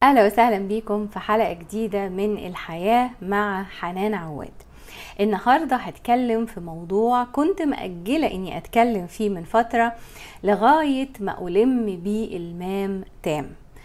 اهلا وسهلا بيكم في حلقه جديده من الحياه مع حنان عواد النهارده هتكلم في موضوع كنت مأجله اني اتكلم فيه من فتره لغايه ما الم بيه المام تام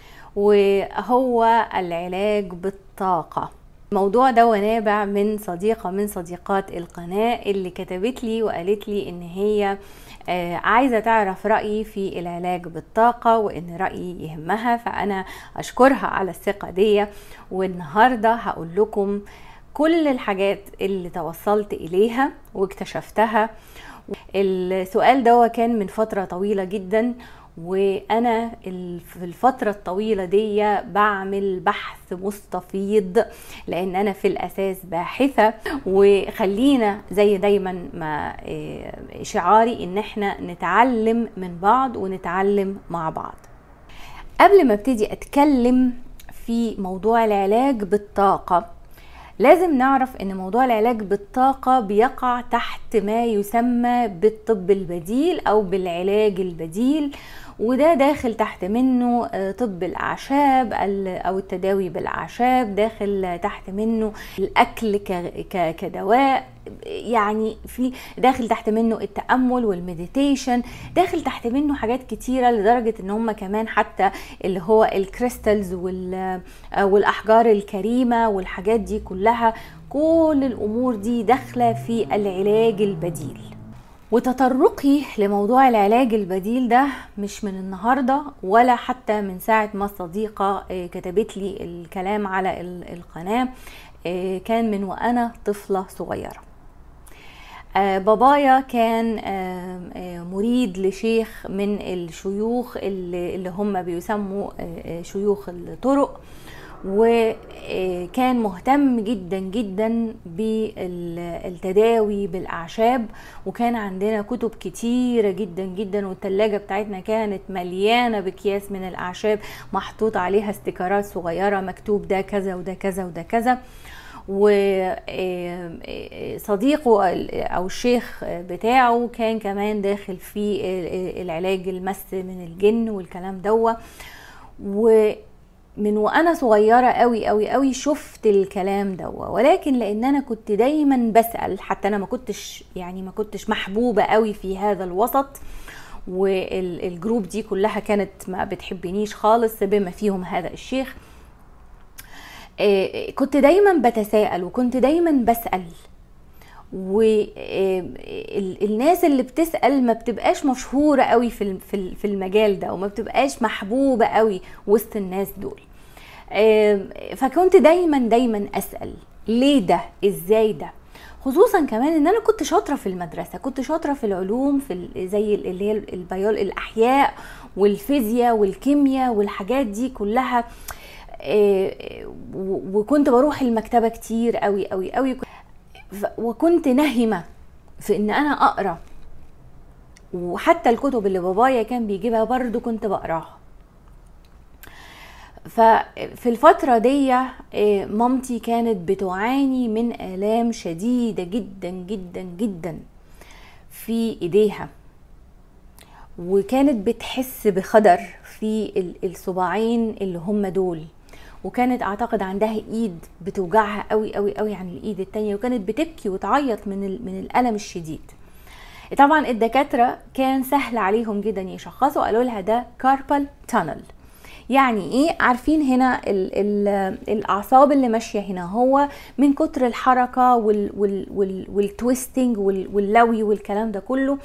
وهو العلاج بالطاقه الموضوع ده نابع من صديقة من صديقات القناة اللي كتبت لي وقالت لي ان هي آه، عايزة تعرف رأيي في العلاج بالطاقة وان رأيي يهمها فانا اشكرها على الثقة دي والنهاردة هقول لكم كل الحاجات اللي توصلت اليها واكتشفتها السؤال ده كان من فترة طويلة جدا وانا في الفتره الطويله دي بعمل بحث مستفيض لان انا في الاساس باحثه وخلينا زي دايما ما شعاري ان احنا نتعلم من بعض ونتعلم مع بعض قبل ما ابتدي اتكلم في موضوع العلاج بالطاقه لازم نعرف ان موضوع العلاج بالطاقه بيقع تحت ما يسمى بالطب البديل او بالعلاج البديل وده داخل تحت منه طب الاعشاب او التداوي بالاعشاب داخل تحت منه الاكل كدواء يعني في داخل تحت منه التامل والمديتيشن داخل تحت منه حاجات كتيره لدرجه ان هم كمان حتى اللي هو الكريستالز والاحجار الكريمه والحاجات دي كلها كل الامور دي داخله في العلاج البديل وتطرقي لموضوع العلاج البديل ده مش من النهاردة ولا حتى من ساعة ما الصديقة كتبت لي الكلام على القناة كان من وأنا طفلة صغيرة بابايا كان مريد لشيخ من الشيوخ اللي هم بيسموا شيوخ الطرق وكان مهتم جدا جدا بالتداوي بالاعشاب وكان عندنا كتب كتيره جدا جدا والتلاجة بتاعتنا كانت مليانه باكياس من الاعشاب محطوط عليها استيكرات صغيره مكتوب ده كذا وده كذا وده كذا وصديقه او الشيخ بتاعه كان كمان داخل في العلاج المس من الجن والكلام دوه و من وانا صغيره قوي قوي قوي شفت الكلام ده ولكن لان انا كنت دايما بسال حتى انا ما كنتش يعني ما كنتش محبوبه قوي في هذا الوسط والجروب دي كلها كانت ما بتحبنيش خالص بما فيهم هذا الشيخ كنت دايما بتساءل وكنت دايما بسال والناس اللي بتسال ما بتبقاش مشهوره قوي في في المجال ده وما بتبقاش محبوبه قوي وسط الناس دول فكنت دايما دايما اسال ليه ده ازاي ده خصوصا كمان ان انا كنت شاطره في المدرسه كنت شاطره في العلوم في زي اللي هي البيول الاحياء والفيزياء والكيمياء والحاجات دي كلها وكنت بروح المكتبه كتير قوي قوي قوي وكنت نهمة في ان انا اقرا وحتى الكتب اللي بابايا كان بيجيبها برضو كنت بقراها ففي الفترة دي مامتي كانت بتعاني من آلام شديدة جدا جدا جدا في ايديها وكانت بتحس بخدر في الصباعين اللي هم دول وكانت اعتقد عندها ايد بتوجعها قوي قوي قوي عن الايد التانية وكانت بتبكي وتعيط من من الالم الشديد طبعا الدكاتره كان سهل عليهم جدا يشخصوا قالوا لها ده كاربال تانل يعني ايه عارفين هنا ال ال الاعصاب اللي ماشيه هنا هو من كتر الحركه وال وال وال والتويستنج واللوي والكلام ده كله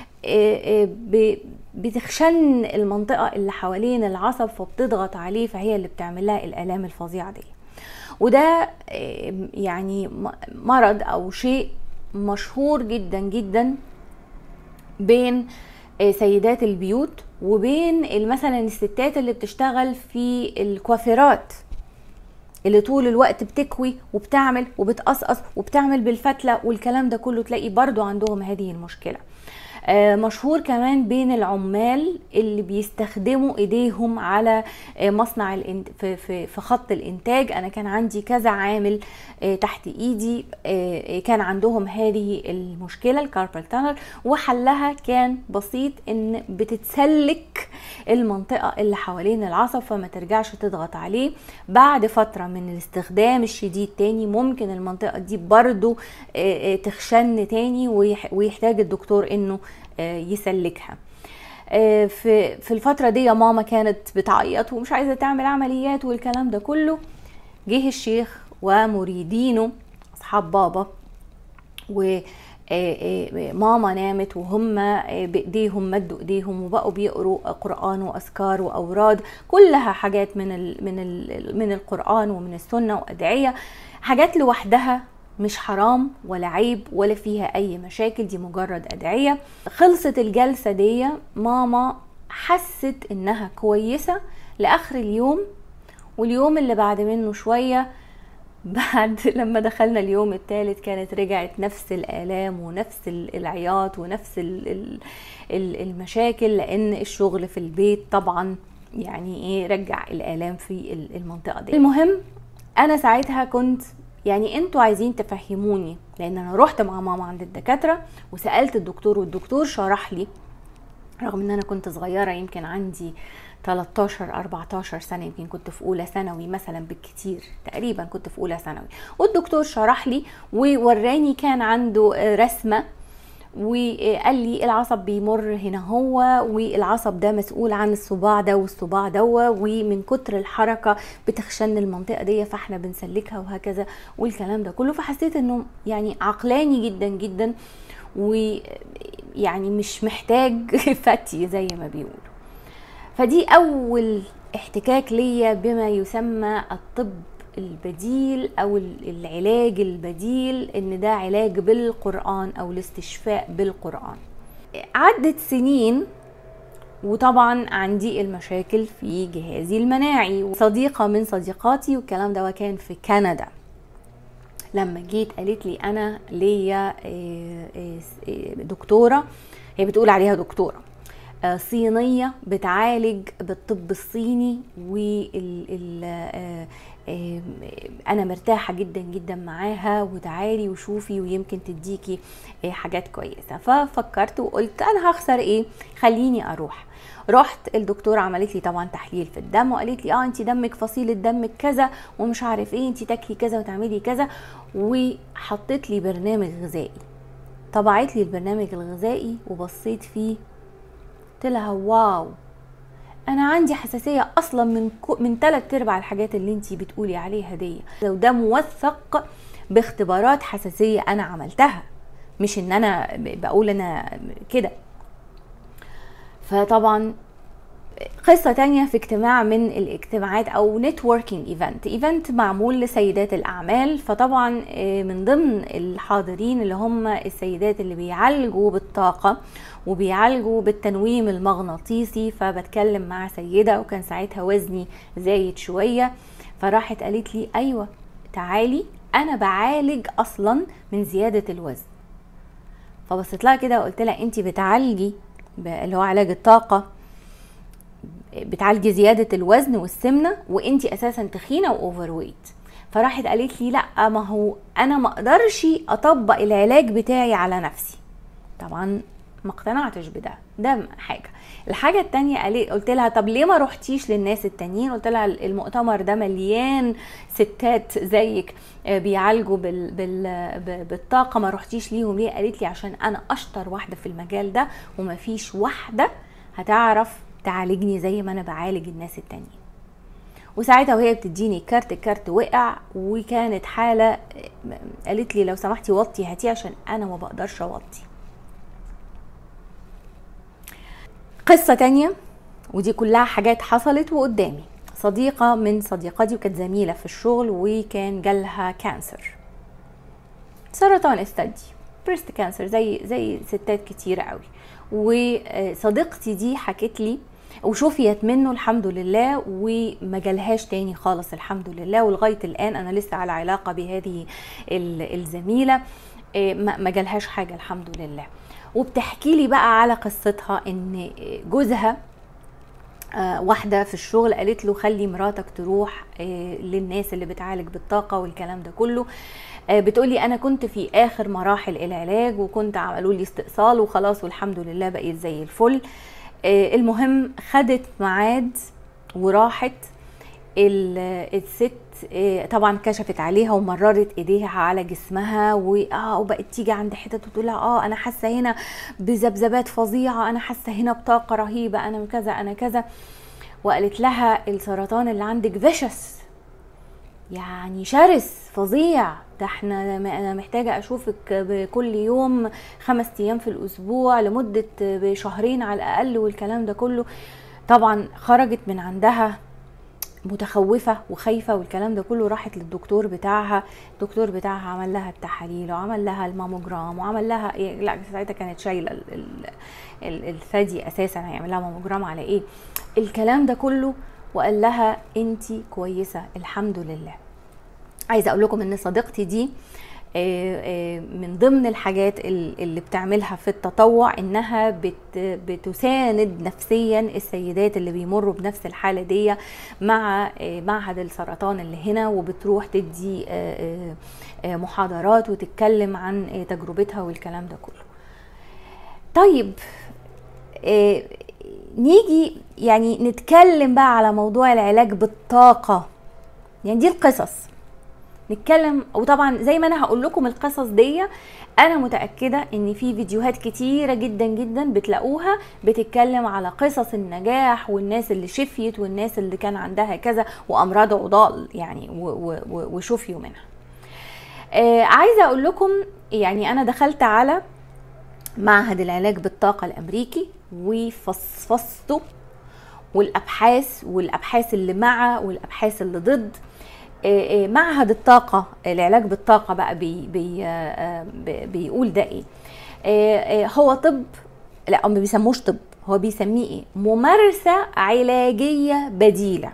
بتخشن المنطقة اللي حوالين العصب فبتضغط عليه فهي اللي بتعمل لها الآلام الفظيعة دي وده يعني مرض أو شيء مشهور جدا جدا بين سيدات البيوت وبين مثلا الستات اللي بتشتغل في الكوافيرات اللي طول الوقت بتكوي وبتعمل وبتقصقص وبتعمل بالفتلة والكلام ده كله تلاقي برضو عندهم هذه المشكلة آه، مشهور كمان بين العمال اللي بيستخدموا ايديهم على آه، مصنع الانت... في, في, في خط الانتاج انا كان عندي كذا عامل آه، تحت ايدي كان عندهم هذه المشكله الكاربال تانر وحلها كان بسيط ان بتتسلك المنطقه اللي حوالين العصب فما ترجعش تضغط عليه بعد فتره من الاستخدام الشديد تاني ممكن المنطقه دي برضو تخشن تاني ويحتاج الدكتور انه آه، يسلكها آه، في في الفترة دي ماما كانت بتعيط ومش عايزة تعمل عمليات والكلام ده كله جه الشيخ ومريدينه أصحاب بابا و آه، ماما نامت وهم بايديهم مدوا ايديهم وبقوا بيقروا قران واذكار واوراد كلها حاجات من ال من ال من القران ومن السنه وادعيه حاجات لوحدها مش حرام ولا عيب ولا فيها اي مشاكل دي مجرد ادعية خلصت الجلسة دي ماما حست انها كويسة لاخر اليوم واليوم اللي بعد منه شوية بعد لما دخلنا اليوم الثالث كانت رجعت نفس الآلام ونفس العياط ونفس المشاكل لأن الشغل في البيت طبعا يعني ايه رجع الآلام في المنطقة دي المهم أنا ساعتها كنت يعني انتوا عايزين تفهموني لان انا رحت مع ماما عند الدكاتره وسالت الدكتور والدكتور شرح لي رغم ان انا كنت صغيره يمكن عندي 13 14 سنه يمكن كنت في اولى ثانوي مثلا بالكتير تقريبا كنت في اولى ثانوي والدكتور شرح لي ووراني كان عنده رسمه وقال لي العصب بيمر هنا هو والعصب ده مسؤول عن الصباع ده والصباع ده ومن كتر الحركه بتخشن المنطقه دي فاحنا بنسلكها وهكذا والكلام ده كله فحسيت انه يعني عقلاني جدا جدا ويعني مش محتاج فتي زي ما بيقولوا فدي اول احتكاك ليا بما يسمى الطب البديل او العلاج البديل ان ده علاج بالقران او الاستشفاء بالقران عدت سنين وطبعا عندي المشاكل في جهازي المناعي صديقة من صديقاتي والكلام ده كان في كندا لما جيت قالت لي انا ليا آه، آه، دكتورة هي بتقول عليها دكتورة آه، صينية بتعالج بالطب الصيني وال انا مرتاحه جدا جدا معاها وتعالي وشوفي ويمكن تديكي آه، حاجات كويسه ففكرت وقلت انا هخسر ايه خليني اروح رحت الدكتوره عملت لي طبعا تحليل في الدم وقالت لي اه انت دمك فصيله دمك كذا ومش عارف ايه انت تاكلي كذا وتعملي كذا وحطت لي برنامج غذائي طبعت لي البرنامج الغذائي وبصيت فيه قلت لها واو انا عندي حساسيه اصلا من من ثلاث ارباع الحاجات اللي انتي بتقولي عليها دي وده موثق باختبارات حساسيه انا عملتها مش ان انا بقول انا كده فطبعا قصة تانية في اجتماع من الاجتماعات او نتوركينج ايفنت ايفنت معمول لسيدات الاعمال فطبعا آه، من ضمن الحاضرين اللي هم السيدات اللي بيعالجوا بالطاقة وبيعالجوا بالتنويم المغناطيسي فبتكلم مع سيدة وكان ساعتها وزني زايد شوية فراحت قالت لي ايوه تعالي انا بعالج اصلا من زيادة الوزن فبصيت لها كده وقلت لها انت بتعالجي اللي هو علاج الطاقة بتعالجي زيادة الوزن والسمنة وانت اساسا تخينة واوفر ويت فراحت قالت لي لا ما هو انا ما اقدرش اطبق العلاج بتاعي على نفسي طبعا ما اقتنعتش بده ده حاجه الحاجه التانية قلت لها طب ليه ما رحتيش للناس التانيين قلت لها المؤتمر ده مليان ستات زيك آه، بيعالجوا بال... بال... بالطاقه ما رحتيش ليهم ليه قالت لي عشان انا اشطر واحده في المجال ده ومفيش واحده هتعرف تعالجني زي ما انا بعالج الناس التانيين وساعتها وهي بتديني كارت الكارت وقع وكانت حاله قالت لي لو سمحتي وطي هاتيه عشان انا ما بقدرش اوطي قصة تانية ودي كلها حاجات حصلت وقدامي صديقة من صديقاتي وكانت زميلة في الشغل وكان جالها كانسر سرطان استدي بريست كانسر زي زي ستات كتير قوي وصديقتي دي حكت لي وشفيت منه الحمد لله وما جالهاش تاني خالص الحمد لله ولغايه الان انا لسه على علاقه بهذه الزميله آه، ما ما جالهاش حاجه الحمد لله وبتحكي لي بقى على قصتها ان جوزها آه، واحدة في الشغل قالت له خلي مراتك تروح آه، للناس اللي بتعالج بالطاقة والكلام ده كله آه، بتقولي انا كنت في اخر مراحل العلاج وكنت عملوا لي استئصال وخلاص والحمد لله بقيت زي الفل آه، المهم خدت ميعاد وراحت ال- الست آه، طبعا كشفت عليها ومررت ايديها على جسمها واه وبقت تيجي عند حتت وتقول لها اه انا حاسه هنا بذبذبات فظيعه انا حاسه هنا بطاقه رهيبه انا كذا انا كذا وقالت لها السرطان اللي عندك فيشس يعني شرس فظيع ده احنا انا محتاجه اشوفك كل يوم خمس ايام في الاسبوع لمده شهرين على الاقل والكلام ده كله طبعا خرجت من عندها متخوفة وخايفة والكلام ده كله راحت للدكتور بتاعها الدكتور بتاعها عمل لها التحاليل وعمل لها الماموجرام وعمل لها إيه لا ساعتها كانت شايلة ال- ال- ال- الثدي أساسا هيعمل لها ماموجرام على إيه الكلام ده كله وقال لها انتي كويسة الحمد لله عايزة أقول لكم إن صديقتي دي آه، آه، من ضمن الحاجات ال- اللي بتعملها في التطوع انها بت بتساند نفسيا السيدات اللي بيمروا بنفس الحاله دي مع آه، معهد السرطان اللي هنا وبتروح تدي آه، آه، آه، محاضرات وتتكلم عن آه، تجربتها والكلام ده كله طيب آه، نيجي يعني نتكلم بقى على موضوع العلاج بالطاقه يعني دي القصص نتكلم وطبعا زي ما انا هقول لكم القصص دي انا متاكده ان في فيديوهات كتيره جدا جدا بتلاقوها بتتكلم على قصص النجاح والناس اللي شفيت والناس اللي كان عندها كذا وامراض عضال يعني و- و- و- وشفيوا منها آه عايزه اقول لكم يعني انا دخلت على معهد العلاج بالطاقه الامريكي وفصفصته والابحاث والابحاث اللي مع والابحاث اللي ضد آه، آه، معهد الطاقة العلاج بالطاقة بقى بي بي آه، بي- بيقول ده ايه آه، آه، هو طب لا ما بيسموش طب هو بيسميه ايه ممارسة علاجية بديلة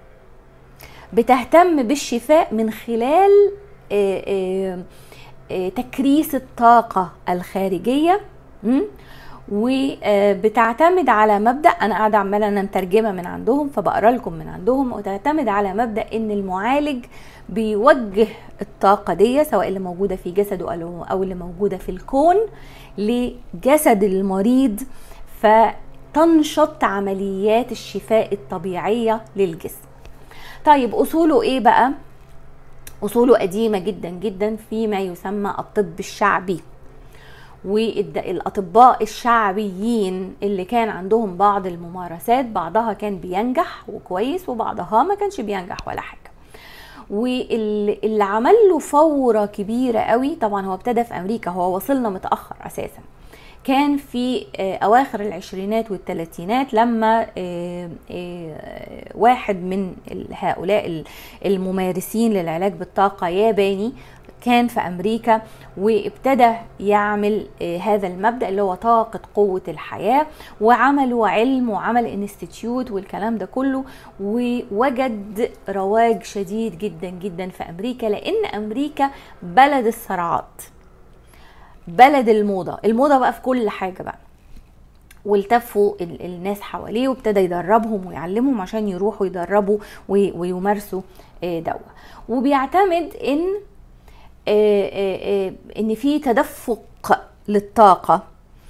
بتهتم بالشفاء من خلال آه، آه، آه، تكريس الطاقة الخارجية م? وبتعتمد على مبدا انا قاعده عماله انا مترجمه من عندهم فبقرا لكم من عندهم وتعتمد على مبدا ان المعالج بيوجه الطاقه دي سواء اللي موجوده في جسده أو- او اللي موجوده في الكون لجسد المريض فتنشط عمليات الشفاء الطبيعيه للجسم طيب اصوله ايه بقى اصوله قديمه جدا جدا فيما يسمى الطب الشعبي والاطباء الشعبيين اللي كان عندهم بعض الممارسات بعضها كان بينجح وكويس وبعضها ما كانش بينجح ولا حاجه واللي عمل له فوره كبيره قوي طبعا هو ابتدى في امريكا هو وصلنا متاخر اساسا كان في آه، اواخر العشرينات والثلاثينات لما آه، آه، واحد من ال- هؤلاء ال- الممارسين للعلاج بالطاقه ياباني كان في امريكا وابتدى يعمل آه، هذا المبدا اللي هو طاقه قوه الحياه وعملوا علم وعمل انستيتيوت والكلام ده كله ووجد رواج شديد جدا جدا في امريكا لان امريكا بلد الصراعات بلد الموضه الموضه بقى في كل حاجه بقى والتفوا ال- الناس حواليه وابتدى يدربهم ويعلمهم عشان يروحوا يدربوا وي- ويمارسوا آه، دوا وبيعتمد ان آه، آه، آه، ان في تدفق للطاقه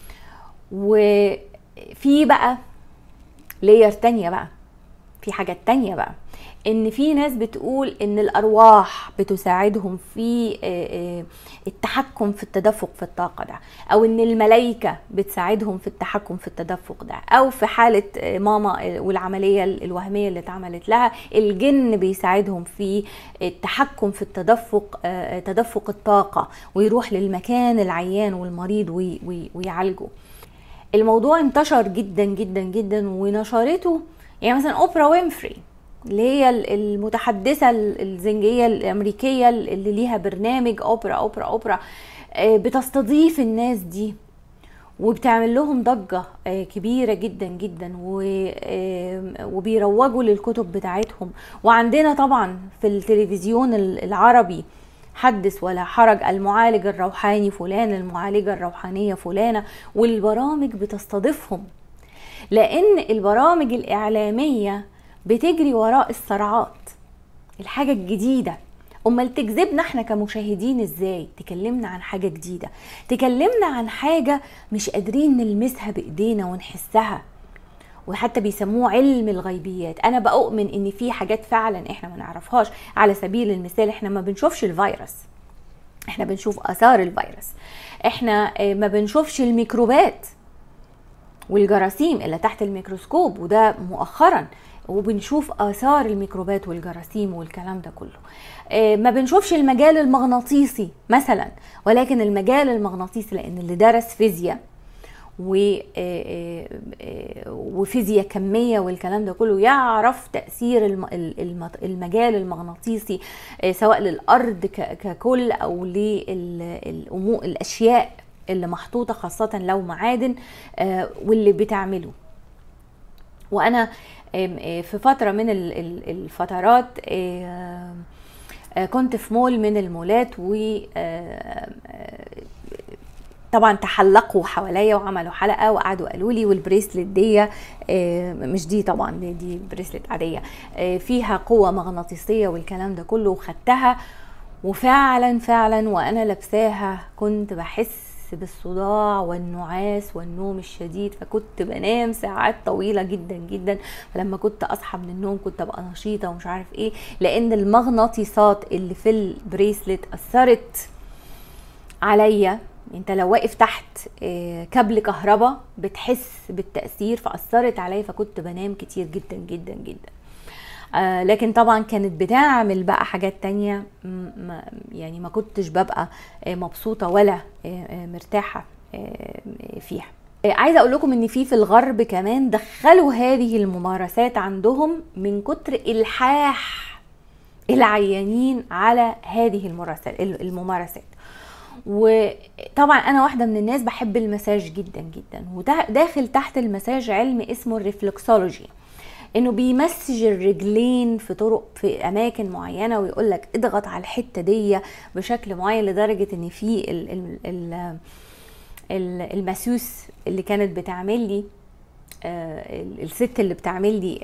وفي بقى لير تانية بقى في حاجات تانية بقى ان في ناس بتقول ان الارواح بتساعدهم في آه، آه، التحكم في التدفق في الطاقة ده او ان الملائكة بتساعدهم في التحكم في التدفق ده او في حالة آه، ماما آه، والعملية الوهمية اللي اتعملت لها الجن بيساعدهم في التحكم في التدفق آه، آه، تدفق الطاقة ويروح للمكان العيان والمريض وي- وي- ويعالجه الموضوع انتشر جدا جدا جدا ونشرته يعني مثلا اوبرا وينفري اللي هي ال- المتحدثة ال- الزنجية الأمريكية اللي ليها برنامج أوبرا أوبرا أوبرا آه، بتستضيف الناس دي وبتعمل لهم ضجة آه، كبيرة جدا جدا و- آه، وبيروجوا للكتب بتاعتهم وعندنا طبعا في التلفزيون ال- العربي حدث ولا حرج المعالج الروحاني فلان المعالجة الروحانية فلانة والبرامج بتستضيفهم لأن البرامج الإعلامية بتجري وراء الصراعات الحاجة الجديدة امال تجذبنا احنا كمشاهدين ازاي تكلمنا عن حاجه جديده تكلمنا عن حاجه مش قادرين نلمسها بايدينا ونحسها وحتى بيسموه علم الغيبيات انا بؤمن ان في حاجات فعلا احنا ما نعرفهاش على سبيل المثال احنا ما بنشوفش الفيروس احنا بنشوف اثار الفيروس احنا ما بنشوفش الميكروبات والجراثيم اللي تحت الميكروسكوب وده مؤخرا وبنشوف اثار الميكروبات والجراثيم والكلام ده كله ما بنشوفش المجال المغناطيسي مثلا ولكن المجال المغناطيسي لان اللي درس فيزياء وفيزياء كميه والكلام ده كله يعرف تاثير المجال المغناطيسي سواء للارض ككل او للاشياء اللي محطوطه خاصه لو معادن واللي بتعمله وانا في فتره من الفترات كنت في مول من المولات و طبعا تحلقوا حواليا وعملوا حلقه وقعدوا قالوا لي والبريسلت دي مش دي طبعا دي بريسلت عاديه فيها قوه مغناطيسيه والكلام ده كله وخدتها وفعلا فعلا وانا لابساها كنت بحس بالصداع والنعاس والنوم الشديد فكنت بنام ساعات طويلة جدا جدا فلما كنت أصحى من النوم كنت أبقى نشيطة ومش عارف إيه لأن المغناطيسات اللي في البريسلت أثرت عليا انت لو واقف تحت كابل كهرباء بتحس بالتأثير فأثرت عليا فكنت بنام كتير جدا جدا جدا آه لكن طبعا كانت بتعمل بقى حاجات تانية ما يعني ما كنتش ببقى مبسوطة ولا مرتاحة فيها عايزة اقول لكم ان في في الغرب كمان دخلوا هذه الممارسات عندهم من كتر الحاح العيانين على هذه الممارسات وطبعا انا واحده من الناس بحب المساج جدا جدا وداخل تحت المساج علم اسمه الريفلكسولوجي انه بيمسج الرجلين في طرق في اماكن معينه ويقول لك اضغط على الحته دي بشكل معين لدرجه ان في المسوس اللي كانت بتعمل لي الست اللي بتعمل لي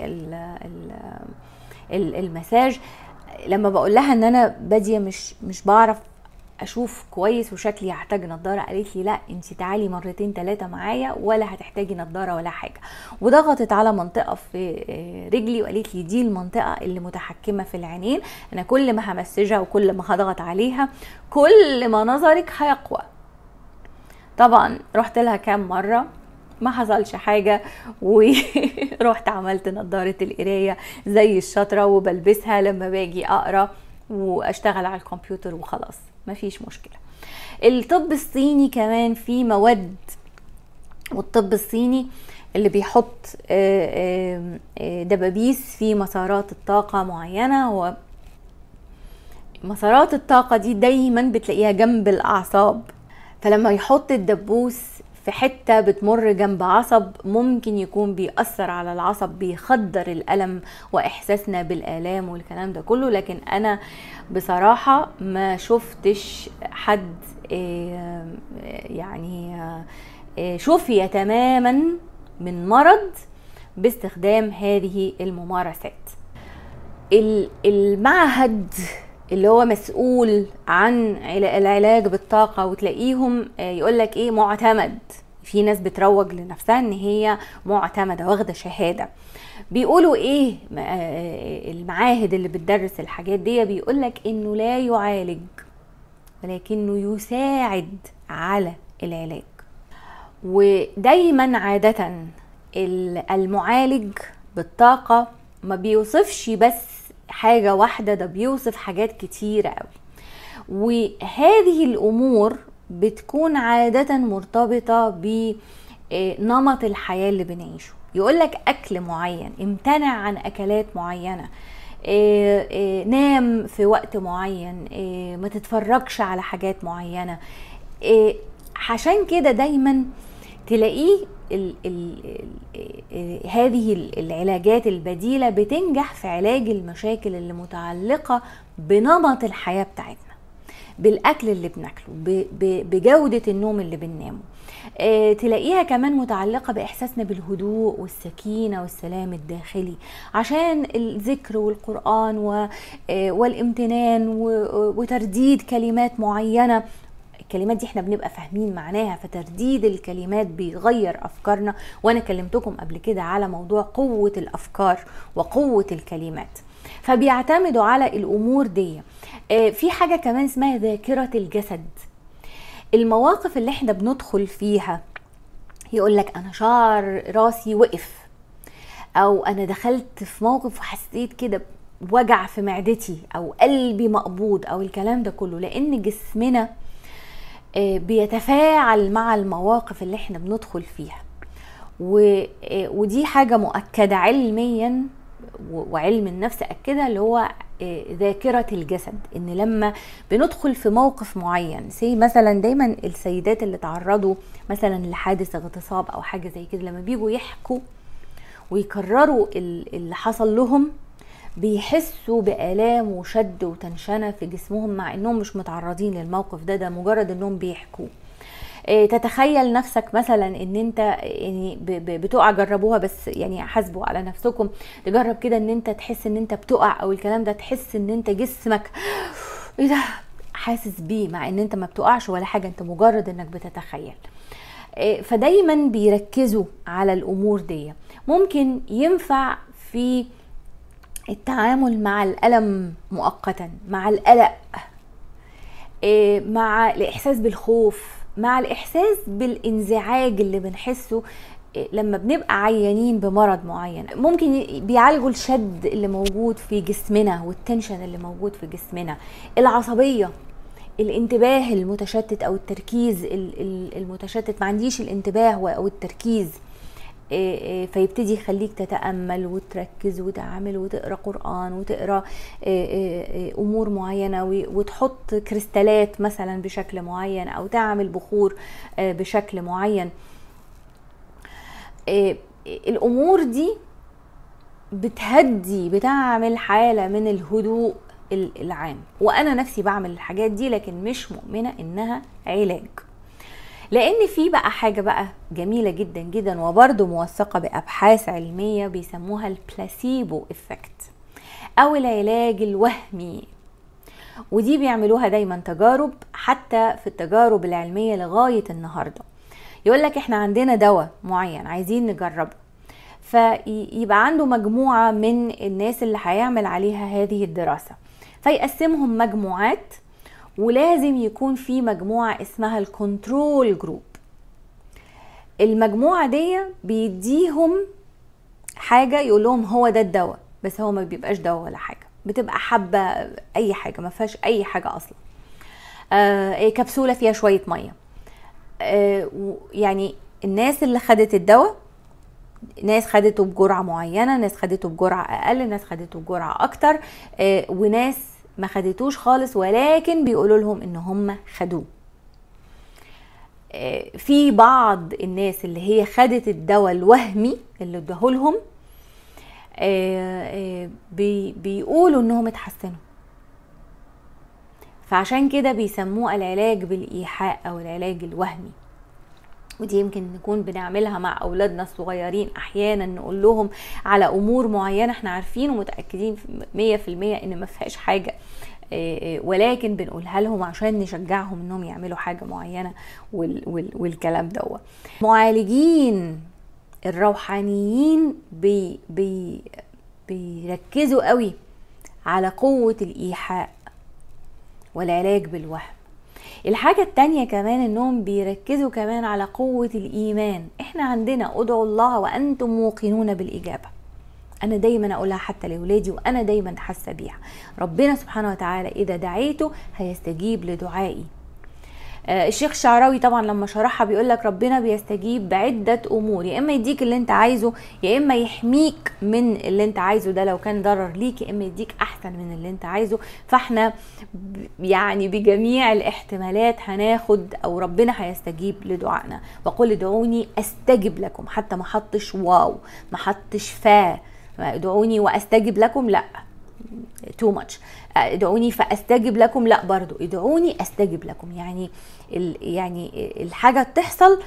المساج لما بقول لها ان انا باديه مش مش بعرف اشوف كويس وشكلي هحتاج نضاره قالت لي لا انت تعالي مرتين ثلاثه معايا ولا هتحتاجي نضاره ولا حاجه وضغطت على منطقه في رجلي وقالت لي دي المنطقه اللي متحكمه في العينين انا كل ما همسجها وكل ما هضغط عليها كل ما نظرك هيقوى طبعا رحت لها كام مره ما حصلش حاجة ورحت عملت نظارة القراية زي الشاطرة وبلبسها لما باجي أقرأ واشتغل على الكمبيوتر وخلاص مفيش مشكله الطب الصيني كمان فيه مواد والطب الصيني اللي بيحط دبابيس في مسارات الطاقة معينة و مسارات الطاقة دي دايما بتلاقيها جنب الأعصاب فلما يحط الدبوس في حتة بتمر جنب عصب ممكن يكون بيأثر على العصب بيخدر الألم وإحساسنا بالآلام والكلام ده كله لكن أنا بصراحة ما شفتش حد يعني شفي تماما من مرض باستخدام هذه الممارسات المعهد اللي هو مسؤول عن العلاج بالطاقه وتلاقيهم يقول لك ايه معتمد في ناس بتروج لنفسها ان هي معتمده واخده شهاده بيقولوا ايه المعاهد اللي بتدرس الحاجات دي بيقول لك انه لا يعالج ولكنه يساعد على العلاج ودايما عاده المعالج بالطاقه ما بيوصفش بس حاجه واحده ده بيوصف حاجات كتيره قوي وهذه الامور بتكون عاده مرتبطه بنمط الحياه اللي بنعيشه يقولك اكل معين امتنع عن اكلات معينه إيه إيه نام في وقت معين إيه ما تتفرجش على حاجات معينه عشان كده دايما تلاقيه ال ال ال هذه العلاجات البديلة بتنجح في علاج المشاكل اللي متعلقة بنمط الحياة بتاعتنا بالاكل اللي بناكله بجوده النوم اللي بننامه آه، تلاقيها كمان متعلقه باحساسنا بالهدوء والسكينه والسلام الداخلي عشان الذكر والقران آه، والامتنان وترديد كلمات معينه الكلمات دي احنا بنبقى فاهمين معناها فترديد الكلمات بيغير افكارنا وانا كلمتكم قبل كده على موضوع قوه الافكار وقوه الكلمات فبيعتمدوا على الامور دي آه، في حاجه كمان اسمها ذاكره الجسد المواقف اللي احنا بندخل فيها يقول لك انا شعر راسي وقف او انا دخلت في موقف وحسيت كده وجع في معدتي او قلبي مقبوض او الكلام ده كله لان جسمنا آه، بيتفاعل مع المواقف اللي احنا بندخل فيها آه، ودي حاجة مؤكدة علميا وعلم النفس أكدها اللي هو آه، ذاكرة الجسد ان لما بندخل في موقف معين زي مثلا دايما السيدات اللي تعرضوا مثلا لحادث اغتصاب او حاجة زي كده لما بيجوا يحكوا ويكرروا اللي حصل لهم بيحسوا بآلام وشد وتنشنة في جسمهم مع انهم مش متعرضين للموقف ده ده مجرد انهم بيحكوا آه، تتخيل نفسك مثلا ان انت يعني بتقع جربوها بس يعني حاسبوا على نفسكم تجرب كده ان انت تحس ان انت بتقع او الكلام ده تحس ان انت جسمك ايه ده حاسس بيه مع ان انت ما بتقعش ولا حاجه انت مجرد انك بتتخيل آه، فدايما بيركزوا على الامور دي ممكن ينفع في التعامل مع الالم مؤقتا مع القلق آه، مع الاحساس بالخوف مع الاحساس بالانزعاج اللي بنحسه آه، لما بنبقى عيانين بمرض معين ممكن بيعالجوا الشد اللي موجود في جسمنا والتنشن اللي موجود في جسمنا العصبيه الانتباه المتشتت او التركيز المتشتت ما عنديش الانتباه او التركيز إيه، إيه، فيبتدي يخليك تتامل وتركز وتعمل وتقرا قران وتقرا إيه، امور معينه وتحط كريستالات مثلا بشكل معين او تعمل بخور بشكل معين الامور دي بتهدي بتعمل حاله من الهدوء العام وانا نفسي بعمل الحاجات دي لكن مش مؤمنه انها علاج لان في بقى حاجه بقى جميله جدا جدا وبرده موثقه بابحاث علميه بيسموها البلاسيبو افكت او العلاج الوهمي ودي بيعملوها دايما تجارب حتى في التجارب العلميه لغايه النهارده يقول لك احنا عندنا دواء معين عايزين نجربه فيبقى عنده مجموعه من الناس اللي هيعمل عليها هذه الدراسه فيقسمهم مجموعات ولازم يكون في مجموعة اسمها الكنترول جروب المجموعة دي بيديهم حاجة يقول لهم هو ده الدواء بس هو ما بيبقاش دواء ولا حاجة بتبقى حبة اي حاجة ما فيهاش اي حاجة اصلا آه كبسولة فيها شوية مية آه يعني الناس اللي خدت الدواء ناس خدته بجرعة معينة ناس خدته بجرعة أقل ناس خدته بجرعة أكتر آه وناس ما خدتوش خالص ولكن بيقولوا لهم ان هم خدوه آه، في بعض الناس اللي هي خدت الدواء الوهمي اللي اداهولهم آه، آه، بيقولوا انهم اتحسنوا فعشان كده بيسموه العلاج بالايحاء او العلاج الوهمي ودي يمكن نكون بنعملها مع اولادنا الصغيرين احيانا نقول لهم على امور معينه احنا عارفين ومتاكدين 100% ان ما فيهاش حاجه آه، آه، ولكن بنقولها لهم عشان نشجعهم انهم يعملوا حاجه معينه والكلام دوت معالجين الروحانيين بي بي بيركزوا قوي على قوه الايحاء والعلاج بالوهم الحاجة التانية كمان انهم بيركزوا كمان على قوة الايمان احنا عندنا ادعوا الله وانتم موقنون بالاجابة انا دايما اقولها حتى لاولادي وانا دايما حاسه بيها ربنا سبحانه وتعالى اذا دعيته هيستجيب لدعائي آه، الشيخ الشعراوي طبعا لما شرحها بيقول لك ربنا بيستجيب بعده امور يا اما يديك اللي انت عايزه يا اما يحميك من اللي انت عايزه ده لو كان ضرر ليك يا اما يديك احسن من اللي انت عايزه فاحنا يعني بجميع الاحتمالات هناخد او ربنا هيستجيب لدعائنا وقل ادعوني استجب لكم حتى ما حطش واو ما حطش فا ادعوني واستجب لكم لا تو ماتش ادعوني فاستجب لكم لا برضو ادعوني استجب لكم يعني يعني الحاجه تحصل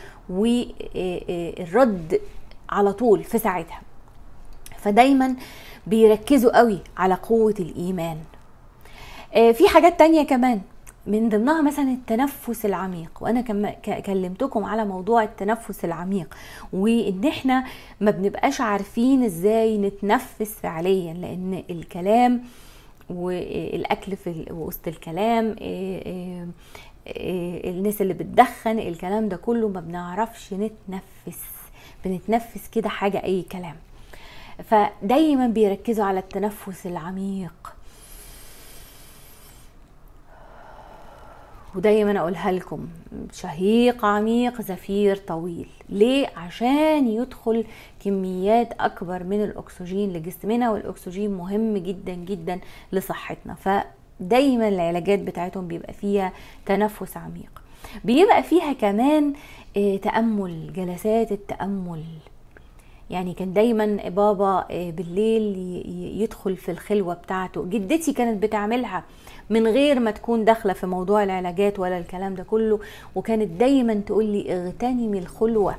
والرد على طول في ساعتها فدايما بيركزوا قوي على قوه الايمان آه، في حاجات تانية كمان من ضمنها مثلا التنفس العميق وانا كلمتكم على موضوع التنفس العميق وان احنا ما بنبقاش عارفين ازاي نتنفس فعليا لان الكلام والاكل في وسط الكلام آه، آه، آه، الناس اللي بتدخن الكلام ده كله ما بنعرفش نتنفس بنتنفس كده حاجه اي كلام فدايما بيركزوا على التنفس العميق ودايما اقولها لكم شهيق عميق زفير طويل ليه عشان يدخل كميات اكبر من الاكسجين لجسمنا والاكسجين مهم جدا جدا لصحتنا فدايما العلاجات بتاعتهم بيبقى فيها تنفس عميق بيبقى فيها كمان آه، تامل جلسات التامل يعني كان دايما بابا آه، بالليل يدخل في الخلوه بتاعته جدتي كانت بتعملها من غير ما تكون داخله في موضوع العلاجات ولا الكلام ده كله وكانت دايما تقول لي اغتنمي الخلوه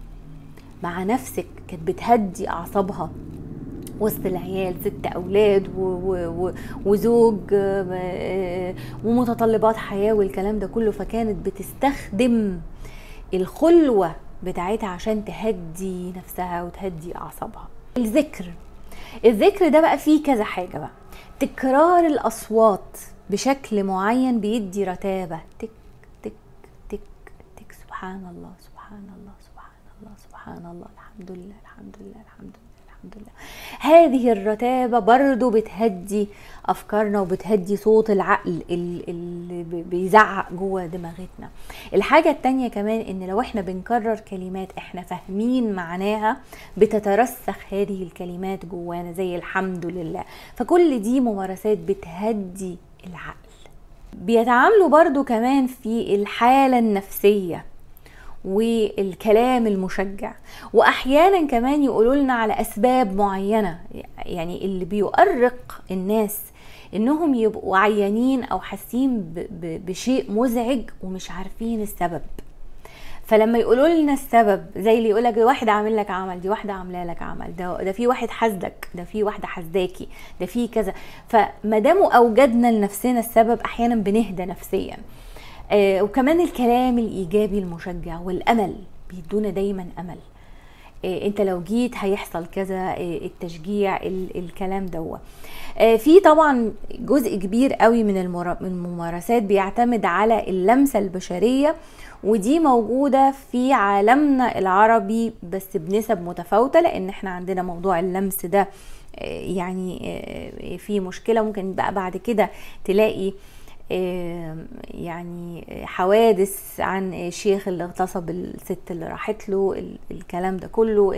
مع نفسك كانت بتهدي اعصابها وسط العيال ست اولاد و و وزوج آه، ومتطلبات حياه والكلام ده كله فكانت بتستخدم الخلوه بتاعتها عشان تهدي نفسها وتهدي اعصابها الذكر الذكر ده بقى فيه كذا حاجه بقى تكرار الاصوات بشكل معين بيدي رتابه تك تك تك تك سبحان الله سبحان الله سبحان الله سبحان الله الحمد لله الحمد لله الحمد لله الحمد لله هذه الرتابه برضو بتهدي افكارنا وبتهدي صوت العقل اللي بيزعق جوه دماغتنا الحاجه التانية كمان ان لو احنا بنكرر كلمات احنا فاهمين معناها بتترسخ هذه الكلمات جوانا زي الحمد لله فكل دي ممارسات بتهدي العقل بيتعاملوا برضو كمان في الحالة النفسية والكلام المشجع واحيانا كمان يقولوا لنا على اسباب معينه يعني اللي بيؤرق الناس انهم يبقوا عيانين او حاسين بشيء مزعج ومش عارفين السبب فلما يقولوا لنا السبب زي اللي يقول لك واحد عامل لك عمل دي واحده عامله لك عمل ده ده في واحد حاسدك ده في واحده حاسداكي ده في كذا فما دام اوجدنا لنفسنا السبب احيانا بنهدى نفسيا آه وكمان الكلام الايجابي المشجع والامل بيدونا دايما امل آه انت لو جيت هيحصل كذا آه التشجيع الكلام دوت آه في طبعا جزء كبير قوي من الممارسات بيعتمد على اللمسه البشريه ودي موجودة في عالمنا العربي بس بنسب متفاوتة لان احنا عندنا موضوع اللمس ده آه، يعني آه، في مشكلة ممكن بقى بعد كده تلاقي آه، يعني حوادث عن الشيخ اللي اغتصب الست اللي راحت له الكلام ده كله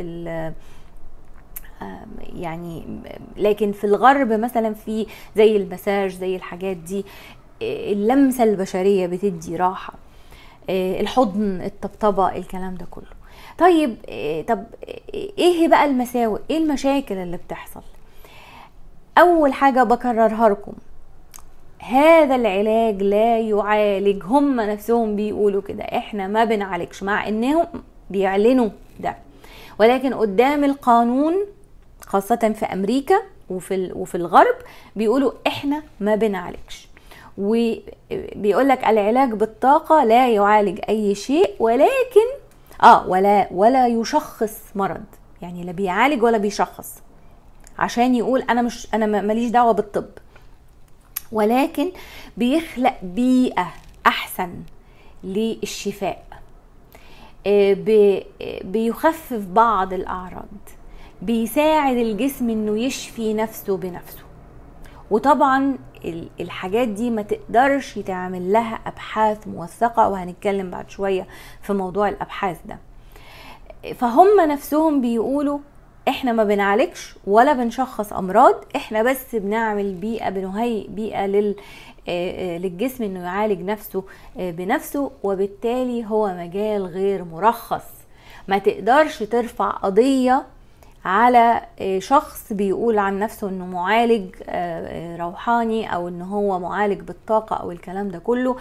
يعني لكن في الغرب مثلا في زي المساج زي الحاجات دي اللمسة البشرية بتدي راحة آه، الحضن الطبطبه الكلام ده كله طيب آه، طب ايه بقى المساوئ ايه المشاكل اللي بتحصل اول حاجه بكررها لكم هذا العلاج لا يعالج هم نفسهم بيقولوا كده احنا ما بنعالجش مع انهم بيعلنوا ده ولكن قدام القانون خاصة في أمريكا وفي وفي الغرب بيقولوا احنا ما بنعالجش وبيقول لك العلاج بالطاقة لا يعالج أي شيء ولكن اه ولا ولا يشخص مرض يعني لا بيعالج ولا بيشخص عشان يقول انا مش انا ماليش دعوه بالطب ولكن بيخلق بيئه احسن للشفاء آه، بيخفف بعض الاعراض بيساعد الجسم انه يشفي نفسه بنفسه وطبعا الحاجات دي ما تقدرش تعمل لها ابحاث موثقه وهنتكلم بعد شويه في موضوع الابحاث ده فهم نفسهم بيقولوا احنا ما بنعالجش ولا بنشخص امراض احنا بس بنعمل بيئه بنهيئ بيئه لل آه، آه، للجسم انه يعالج نفسه آه، بنفسه وبالتالي هو مجال غير مرخص ما تقدرش ترفع قضيه على شخص بيقول عن نفسه انه معالج روحاني او ان هو معالج بالطاقة او الكلام ده كله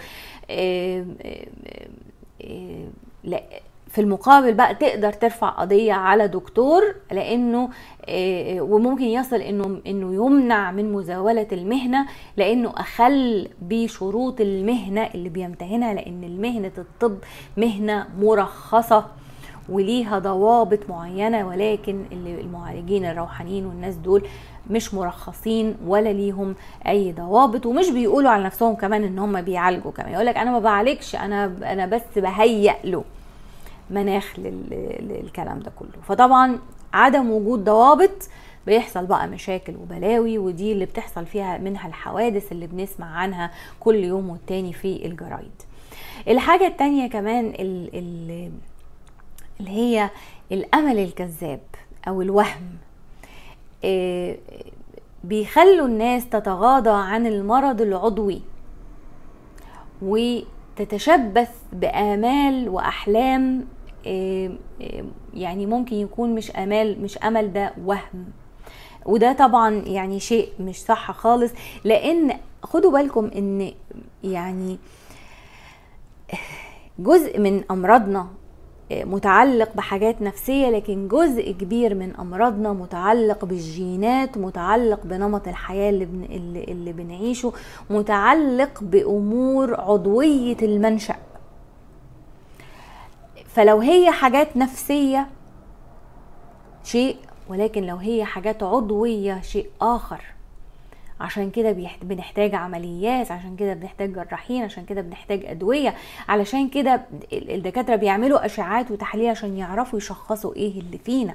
لا في المقابل بقى تقدر ترفع قضية على دكتور لانه وممكن يصل انه انه يمنع من مزاولة المهنة لانه اخل بشروط المهنة اللي بيمتهنها لان المهنة الطب مهنة مرخصة وليها ضوابط معينه ولكن اللي المعالجين الروحانيين والناس دول مش مرخصين ولا ليهم اي ضوابط ومش بيقولوا على نفسهم كمان ان هم بيعالجوا كمان يقول لك انا ما بعالجش انا انا بس بهيئ له مناخ للكلام ده كله فطبعا عدم وجود ضوابط بيحصل بقى مشاكل وبلاوي ودي اللي بتحصل فيها منها الحوادث اللي بنسمع عنها كل يوم والتاني في الجرايد الحاجة التانية كمان اللي اللي هي الامل الكذاب او الوهم بيخلوا الناس تتغاضى عن المرض العضوي وتتشبث بامال واحلام يعني ممكن يكون مش امال مش امل ده وهم وده طبعا يعني شيء مش صح خالص لان خدوا بالكم ان يعني جزء من امراضنا متعلق بحاجات نفسيه لكن جزء كبير من امراضنا متعلق بالجينات متعلق بنمط الحياه اللي, بن... اللي, اللي بنعيشه متعلق بامور عضويه المنشا فلو هي حاجات نفسيه شيء ولكن لو هي حاجات عضويه شيء اخر عشان كده بنحتاج عمليات عشان كده بنحتاج جراحين عشان كده بنحتاج ادويه علشان كده الدكاتره بيعملوا اشعاعات وتحاليل عشان يعرفوا يشخصوا ايه اللي فينا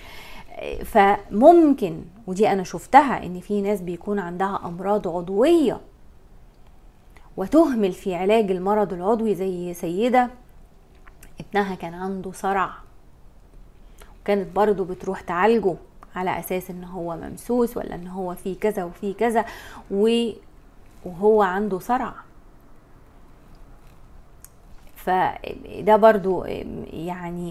فممكن ودي انا شفتها ان في ناس بيكون عندها امراض عضويه وتهمل في علاج المرض العضوي زي سيده ابنها كان عنده صرع وكانت برضه بتروح تعالجه على اساس ان هو ممسوس ولا ان هو في كذا وفي كذا وهو عنده صرع فده برضو يعني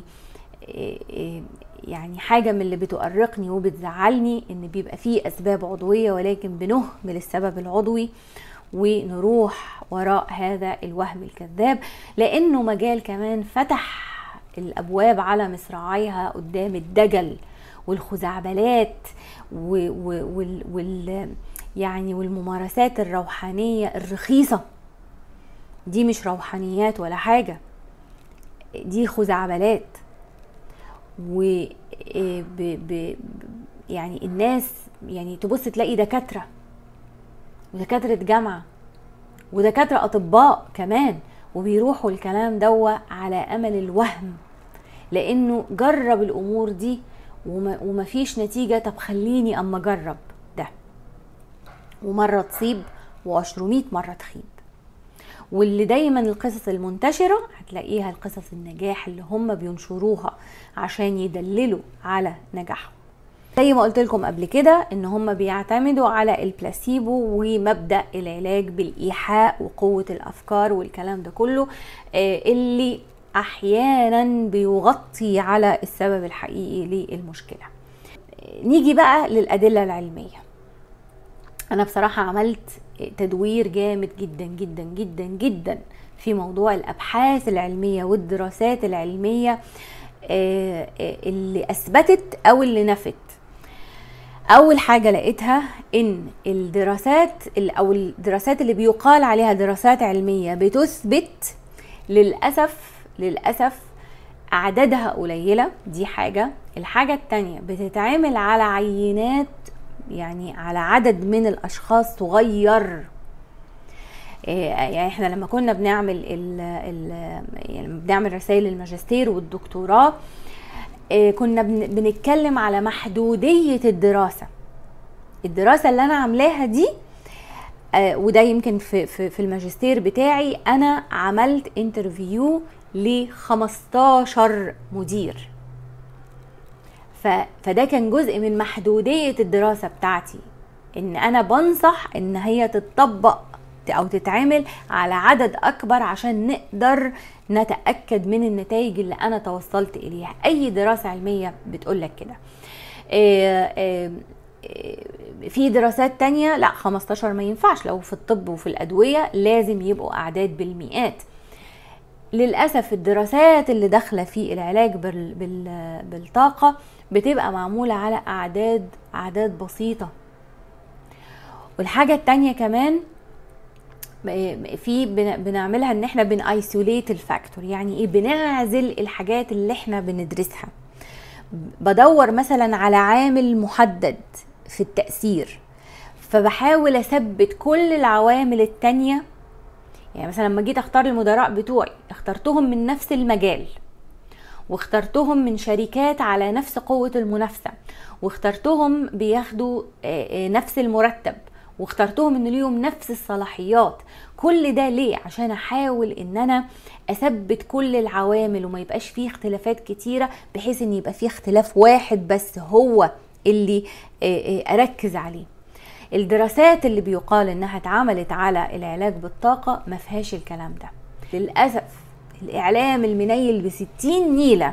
يعني حاجه من اللي بتؤرقني وبتزعلني ان بيبقى فيه اسباب عضويه ولكن بنهمل السبب العضوي ونروح وراء هذا الوهم الكذاب لانه مجال كمان فتح الابواب على مصراعيها قدام الدجل والخزعبلات وال, وال يعني والممارسات الروحانية الرخيصة دي مش روحانيات ولا حاجة دي خزعبلات و ب ب يعني الناس يعني تبص تلاقي دكاترة ودكاترة جامعة ودكاترة أطباء كمان وبيروحوا الكلام دوا على أمل الوهم لأنه جرب الأمور دي وما, وما فيش نتيجة طب خليني أما أجرب ده ومرة تصيب وعشرمية مرة تخيب واللي دايما القصص المنتشرة هتلاقيها القصص النجاح اللي هم بينشروها عشان يدللوا على نجاحهم زي ما قلت لكم قبل كده ان هم بيعتمدوا على البلاسيبو ومبدا العلاج بالايحاء وقوه الافكار والكلام ده كله اللي احيانا بيغطي على السبب الحقيقي للمشكله نيجي بقى للادله العلميه انا بصراحه عملت تدوير جامد جدا جدا جدا جدا في موضوع الابحاث العلميه والدراسات العلميه اللي اثبتت او اللي نفت اول حاجه لقيتها ان الدراسات او الدراسات اللي بيقال عليها دراسات علميه بتثبت للاسف للاسف اعدادها قليله دي حاجه الحاجه التانية بتتعمل على عينات يعني على عدد من الاشخاص صغير يعني احنا لما كنا بنعمل ال ال يعني بنعمل رسائل الماجستير والدكتوراه كنا بنتكلم على محدوديه الدراسه الدراسه اللي انا عاملاها دي وده يمكن في في, في الماجستير بتاعي انا عملت انترفيو ل 15 مدير فده كان جزء من محدودية الدراسة بتاعتي ان انا بنصح ان هي تتطبق او تتعمل على عدد اكبر عشان نقدر نتأكد من النتائج اللي انا توصلت اليها اي دراسة علمية بتقولك كده آه، آه، آه، في دراسات تانية لا 15 ما ينفعش لو في الطب وفي الأدوية لازم يبقوا أعداد بالمئات للأسف الدراسات اللي داخلة في العلاج بال- بال- بالطاقة بتبقى معمولة على أعداد أعداد بسيطة والحاجة التانية كمان في بن- بنعملها ان احنا بن ايسوليت الفاكتور يعني ايه بنعزل الحاجات اللي احنا بندرسها بدور مثلا على عامل محدد في التأثير فبحاول اثبت كل العوامل التانية يعني مثلا لما جيت اختار المدراء بتوعي اخترتهم من نفس المجال واخترتهم من شركات على نفس قوة المنافسة واخترتهم بياخدوا آه، آه، نفس المرتب واخترتهم ان ليهم نفس الصلاحيات كل ده ليه عشان احاول ان انا اثبت كل العوامل وما يبقاش فيه اختلافات كتيرة بحيث ان يبقى فيه اختلاف واحد بس هو اللي آه، آه، اركز عليه الدراسات اللي بيقال انها اتعملت على العلاج بالطاقة ما فيهاش الكلام ده للأسف الإعلام المنيل بستين نيلة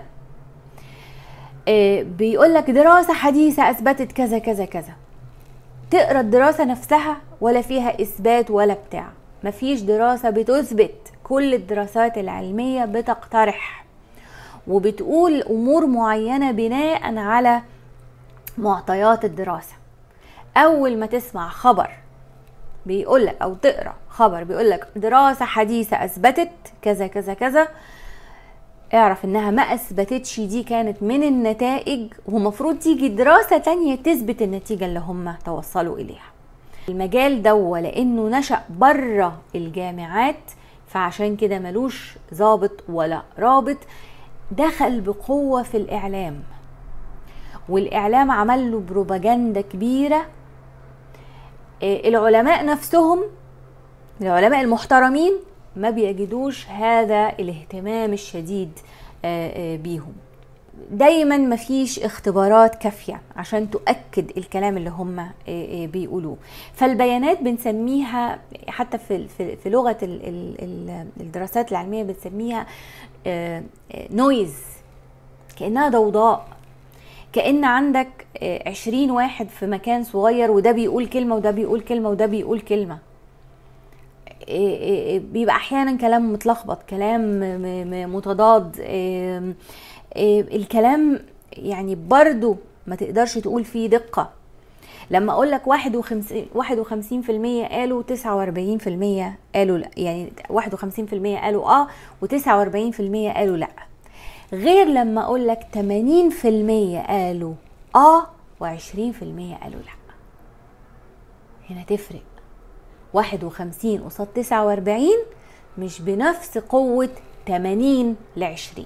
بيقول لك دراسة حديثة أثبتت كذا كذا كذا تقرا الدراسة نفسها ولا فيها إثبات ولا بتاع مفيش دراسة بتثبت كل الدراسات العلمية بتقترح وبتقول أمور معينة بناء على معطيات الدراسة أول ما تسمع خبر بيقولك أو تقرأ خبر بيقولك دراسة حديثة أثبتت كذا كذا كذا اعرف انها ما اثبتتش دي كانت من النتائج ومفروض تيجي دراسة تانية تثبت النتيجة اللي هم توصلوا اليها المجال ده لانه نشأ بره الجامعات فعشان كده ملوش ضابط ولا رابط دخل بقوة في الاعلام والاعلام عمل له بروباجندا كبيرة آه، العلماء نفسهم العلماء المحترمين ما بيجدوش هذا الاهتمام الشديد آه، آه، بيهم دايما مفيش اختبارات كافية عشان تؤكد الكلام اللي هم آه، آه، بيقولوه فالبيانات بنسميها حتى في في في لغة ال- ال- ال- الدراسات العلمية بنسميها نويز كأنها ضوضاء كأن عندك آه، عشرين واحد في مكان صغير وده بيقول كلمة وده بيقول كلمة وده بيقول كلمة إيه إيه إيه بيبقى احيانا كلام متلخبط كلام م- م- متضاد إيه إيه الكلام يعني برضو ما تقدرش تقول فيه دقة لما اقول لك 51 51% قالوا 49% قالوا لا يعني 51% قالوا اه و49% قالوا لا غير لما اقول لك 80% قالوا اه و20% قالوا لا هنا تفرق 51 قصاد 49 مش بنفس قوة 80 ل 20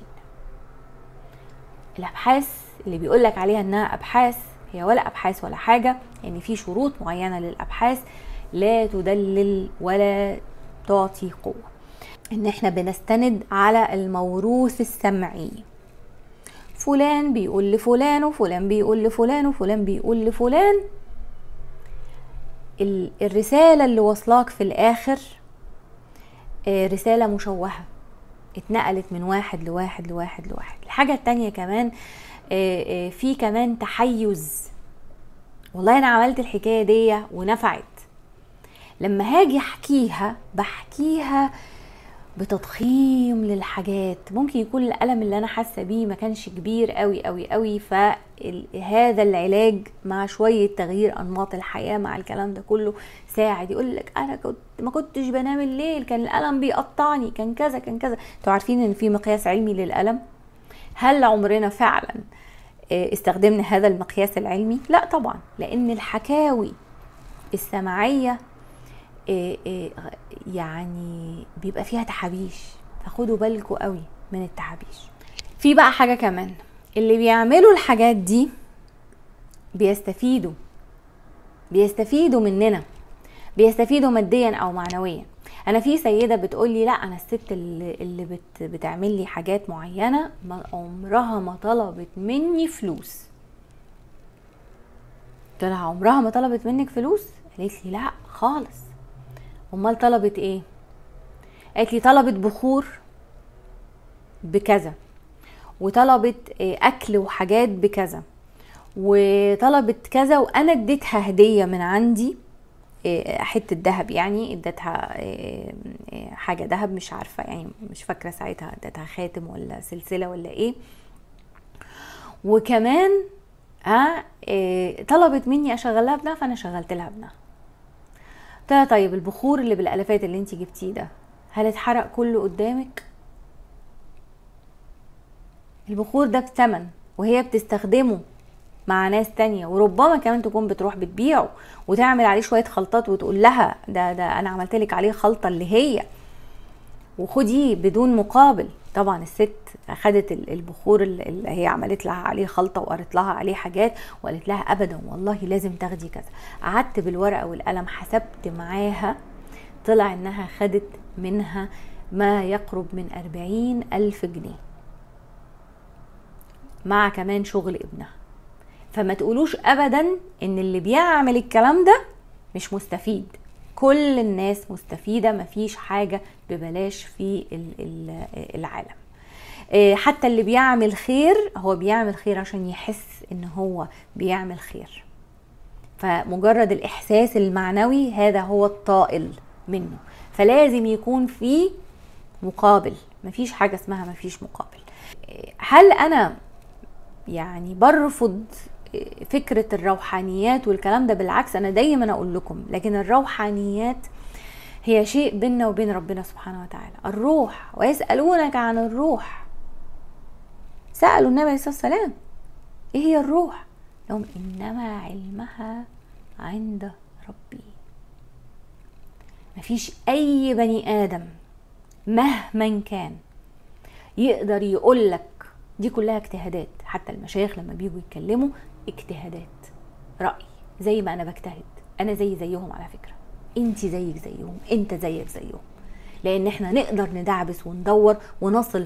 الأبحاث اللي بيقولك عليها إنها أبحاث هي ولا أبحاث ولا حاجة يعني في شروط معينة للأبحاث لا تدلل ولا تعطي قوة إن إحنا بنستند على الموروث السمعي فلان بيقول لفلان وفلان بيقول لفلان وفلان بيقول لفلان ال- الرسالة اللي وصلاك في الآخر آه، رسالة مشوهة اتنقلت من واحد لواحد لواحد لواحد الحاجة التانية كمان آه، آه، في كمان تحيز والله أنا عملت الحكاية دي ونفعت لما هاجي أحكيها بحكيها بتضخيم للحاجات ممكن يكون الألم اللي أنا حاسة بيه ما كانش كبير قوي قوي قوي فهذا العلاج مع شوية تغيير أنماط الحياة مع الكلام ده كله ساعد يقول لك أنا كنت ما كنتش بنام الليل كان الألم بيقطعني كان كذا كان كذا انتوا عارفين إن في مقياس علمي للألم هل عمرنا فعلا آه، استخدمنا هذا المقياس العلمي لا طبعا لأن الحكاوي السمعية إيه إيه يعني بيبقى فيها تحابيش فخدوا بالكوا قوي من التحابيش في بقى حاجة كمان اللي بيعملوا الحاجات دي بيستفيدوا بيستفيدوا مننا بيستفيدوا ماديا او معنويا انا في سيده بتقول لي لا انا الست اللي, اللي بت بتعمل لي حاجات معينه ما عمرها ما طلبت مني فلوس قلت لها عمرها ما طلبت منك فلوس قالت لي لا خالص امال طلبت ايه قالت لي طلبت بخور بكذا وطلبت آه، اكل وحاجات بكذا وطلبت كذا وانا اديتها هديه من عندي إيه، حته ذهب يعني اديتها إيه، إيه، حاجه ذهب مش عارفه يعني مش فاكره ساعتها اديتها خاتم ولا سلسله ولا ايه وكمان ها طلبت مني اشغل لها ابنها فانا شغلت لها ابنها قلت طيب البخور اللي بالالافات اللي انت جبتيه ده هل اتحرق كله قدامك البخور ده بثمن وهي بتستخدمه مع ناس تانية وربما كمان تكون بتروح بتبيعه وتعمل عليه شوية خلطات وتقول لها ده ده انا عملت لك عليه خلطة اللي هي وخديه بدون مقابل طبعا الست اخدت البخور اللي هي عملت لها عليه خلطه وقرت لها عليه حاجات وقالت لها ابدا والله لازم تاخدي كذا قعدت بالورقه والقلم حسبت معاها طلع انها خدت منها ما يقرب من أربعين ألف جنيه مع كمان شغل ابنها فما تقولوش ابدا ان اللي بيعمل الكلام ده مش مستفيد كل الناس مستفيدة مفيش حاجة ببلاش في العالم آه، حتى اللي بيعمل خير هو بيعمل خير عشان يحس ان هو بيعمل خير فمجرد الاحساس المعنوي هذا هو الطائل منه فلازم يكون في مقابل مفيش حاجة اسمها مفيش مقابل آه، هل انا يعني برفض فكرة الروحانيات والكلام ده بالعكس أنا دايما أقول لكم لكن الروحانيات هي شيء بيننا وبين ربنا سبحانه وتعالى الروح ويسألونك عن الروح سألوا النبي عليه الصلاة والسلام إيه هي الروح لهم إنما علمها عند ربي مفيش أي بني آدم مهما كان يقدر يقول لك دي كلها اجتهادات حتى المشايخ لما بيجوا يتكلموا اجتهادات رأي زي ما أنا بجتهد أنا زي زيهم على فكرة أنت زيك زيهم أنت زيك زيهم لأن احنا نقدر ندعبس وندور ونصل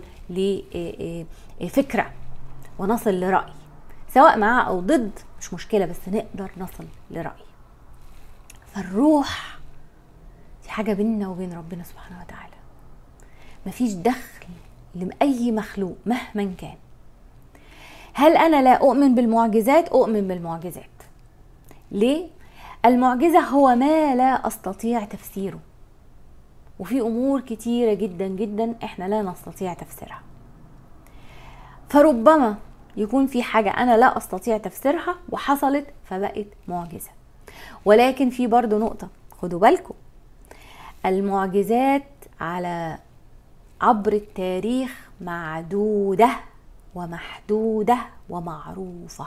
لفكرة ونصل لرأي سواء معاه أو ضد مش مشكلة بس نقدر نصل لرأي فالروح دي حاجة بيننا وبين ربنا سبحانه وتعالى مفيش دخل لأي مخلوق مهما كان هل أنا لا أؤمن بالمعجزات؟ أؤمن بالمعجزات ليه؟ المعجزة هو ما لا أستطيع تفسيره وفي أمور كتيرة جدا جدا إحنا لا نستطيع تفسيرها فربما يكون في حاجة أنا لا أستطيع تفسيرها وحصلت فبقت معجزة ولكن في برضو نقطة خدوا بالكم المعجزات على عبر التاريخ معدودة ومحدودة ومعروفة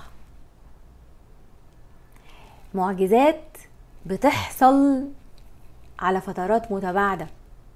معجزات بتحصل على فترات متباعدة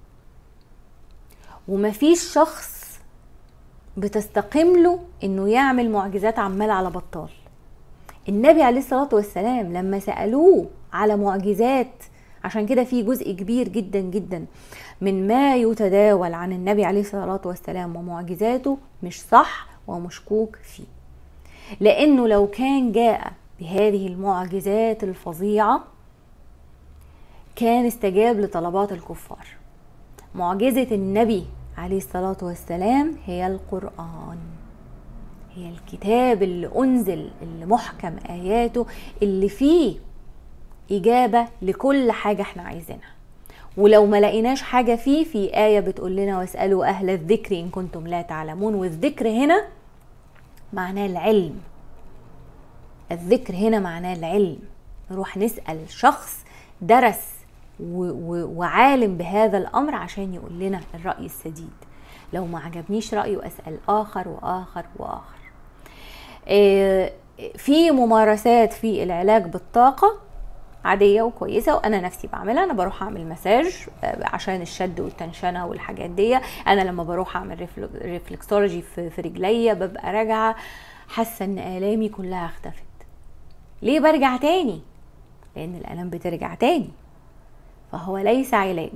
ومفيش شخص بتستقيم له انه يعمل معجزات عمال على بطال النبي عليه الصلاة والسلام لما سألوه على معجزات عشان كده في جزء كبير جدا جدا من ما يتداول عن النبي عليه الصلاة والسلام ومعجزاته مش صح ومشكوك فيه لأنه لو كان جاء بهذه المعجزات الفظيعة كان استجاب لطلبات الكفار معجزة النبي عليه الصلاة والسلام هي القرآن هي الكتاب اللي أنزل اللي محكم آياته اللي فيه إجابة لكل حاجة احنا عايزينها ولو ما لقيناش حاجة فيه في آية بتقول لنا واسألوا أهل الذكر إن كنتم لا تعلمون والذكر هنا معناه العلم الذكر هنا معناه العلم نروح نسأل شخص درس وعالم بهذا الأمر عشان يقول لنا الرأي السديد لو ما عجبنيش رأيه أسأل آخر وآخر وآخر آه، في ممارسات في العلاج بالطاقة عادية وكويسة وأنا نفسي بعملها أنا بروح أعمل مساج آه، عشان الشد والتنشنة والحاجات دي أنا لما بروح أعمل ريفلكسولوجي في, في رجليا ببقى راجعة حاسة إن آلامي كلها اختفت ليه برجع تاني؟ لأن الآلام بترجع تاني فهو ليس علاج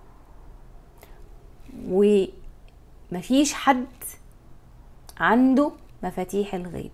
ومفيش حد عنده مفاتيح الغيب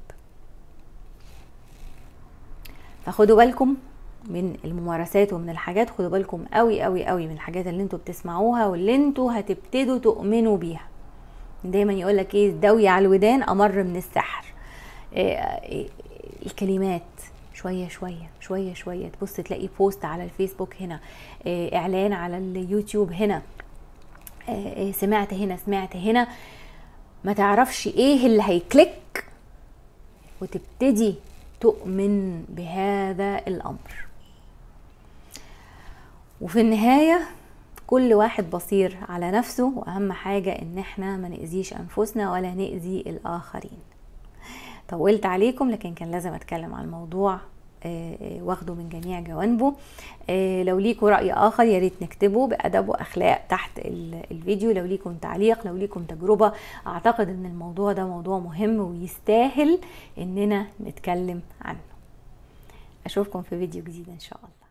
فخدوا بالكم من الممارسات ومن الحاجات خدوا بالكم قوي قوي قوي من الحاجات اللي انتوا بتسمعوها واللي انتوا هتبتدوا تؤمنوا بيها دايما يقول لك ايه الدوي على الودان امر من السحر إيه، إيه، الكلمات شويه شويه شويه شويه تبص تلاقي بوست على الفيسبوك هنا آه، اعلان على اليوتيوب هنا آه، آه، سمعت هنا سمعت هنا ما تعرفش ايه اللي هيكليك وتبتدي تؤمن بهذا الامر وفي النهايه كل واحد بصير على نفسه واهم حاجه ان احنا ما ناذيش انفسنا ولا ناذي الاخرين طولت عليكم لكن كان لازم اتكلم عن الموضوع آه، آه، واخده من جميع جوانبه آه، لو ليكوا رأي آخر يا ريت نكتبه بأدب وأخلاق تحت الفيديو لو ليكم تعليق لو ليكم تجربة أعتقد أن الموضوع ده موضوع مهم ويستاهل أننا نتكلم عنه أشوفكم في فيديو جديد إن شاء الله